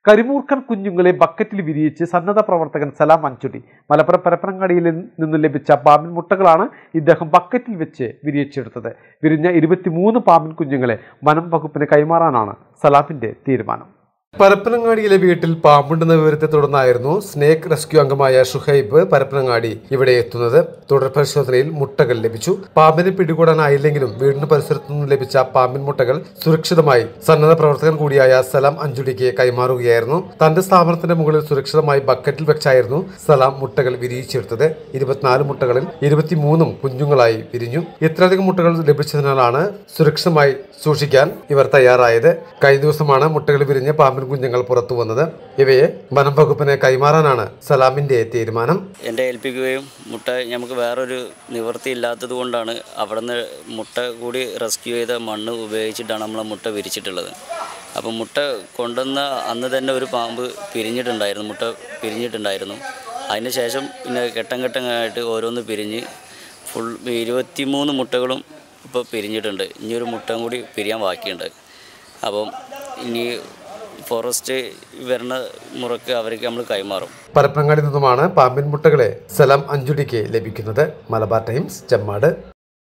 കരിമൂർക്കൻ കുഞ്ഞുങ്ങളെ ബക്കറ്റിൽ വിരിയിച്ച് സന്നദ്ധ പ്രവർത്തകൻ സലാം അഞ്ചുടി മലപ്പുറം പരപ്പനങ്ങാടിയിൽ നിന്നും ലഭിച്ച പാമ്പിൻ മുട്ടകളാണ് ഇദ്ദേഹം ബക്കറ്റിൽ വെച്ച് വിരിയിച്ചെടുത്തത് വിരിഞ്ഞ ഇരുപത്തിമൂന്ന് പാമ്പിൻ കുഞ്ഞുങ്ങളെ വനം വകുപ്പിന് കൈമാറാനാണ് സലാമിന്റെ തീരുമാനം പരപ്പനങ്ങാടിയിലെ വീട്ടിൽ പാമ്പുണ്ടെന്ന വിവരത്തെ തുടർന്നായിരുന്നു സ്നേക്ക് റെസ്ക്യൂ അംഗമായ ഷുഹൈബ് പരപ്പനങ്ങാടി ഇവിടെ എത്തുന്നത് തുടർ പരിശോധനയിൽ മുട്ടകൾ ലഭിച്ചു പാമ്പിനെ പിടികൂടാനായില്ലെങ്കിലും വീടിന് പരിസരത്തു നിന്നും ലഭിച്ച പാമ്പിൻ മുട്ടകൾ സുരക്ഷിതമായി സന്നദ്ധ പ്രവർത്തകൻ കൂടിയായ സലാം അഞ്ചുടിക്ക് കൈമാറുകയായിരുന്നു തന്റെ സ്ഥാപനത്തിന്റെ മുകളിൽ സുരക്ഷിതമായി ബക്കറ്റിൽ വെച്ചായിരുന്നു സലാം മുട്ടകൾ വിരിയിച്ചെടുത്തത് ഇരുപത്തിനാല് മുട്ടകളിൽ ഇരുപത്തിമൂന്നും കുഞ്ഞുങ്ങളായി വിരിഞ്ഞു ഇത്രയധികം മുട്ടകൾ ലഭിച്ചതിനാലാണ് സുരക്ഷിതമായി സൂക്ഷിക്കാൻ ഇവർ തയ്യാറായത് കഴിഞ്ഞ ദിവസമാണ് മുട്ടകൾ വിരിഞ്ഞ് പാമ്പിൻ കുഞ്ഞുങ്ങൾ പുറത്തു വന്നത് ഇവയെ വനം വകുപ്പിന് കൈമാറാനാണ് സലാമിന്റെ തീരുമാനം എൻ്റെ ഏൽപ്പിക്കുകയും മുട്ട നമുക്ക് വേറൊരു നിവൃത്തി ഇല്ലാത്തത് കൊണ്ടാണ് അവിടെ നിന്ന് മുട്ട കൂടി റെസ്ക്യൂ ചെയ്ത മണ്ണ് ഉപയോഗിച്ചിട്ടാണ് നമ്മൾ മുട്ട വിരിച്ചിട്ടുള്ളത് അപ്പോൾ മുട്ട കൊണ്ടുവന്ന അന്ന് തന്നെ ഒരു പാമ്പ് പിരിഞ്ഞിട്ടുണ്ടായിരുന്നു മുട്ട പിരിഞ്ഞിട്ടുണ്ടായിരുന്നു അതിന് ശേഷം പിന്നെ ഘട്ടം ഘട്ടങ്ങളായിട്ട് ഓരോന്ന് പിരിഞ്ഞ് ഫുൾ ഇരുപത്തിമൂന്ന് മുട്ടകളും ഇപ്പോൾ പിരിഞ്ഞിട്ടുണ്ട് ഇനി ഒരു മുട്ടയും കൂടി പിരിയാൻ ബാക്കിയുണ്ട് അപ്പം ഇനി ഫോറസ്റ്റ് വരുന്ന മുറക്ക് അവർക്ക് നമ്മൾ കൈമാറും പരപ്പനങ്ങാടി നിന്നുമാണ് പാമ്പിൻ മുട്ടകളെ സലാം അഞ്ചുടിക്ക് ലഭിക്കുന്നത് മലബാർ ടൈംസ് ചെമ്മാട്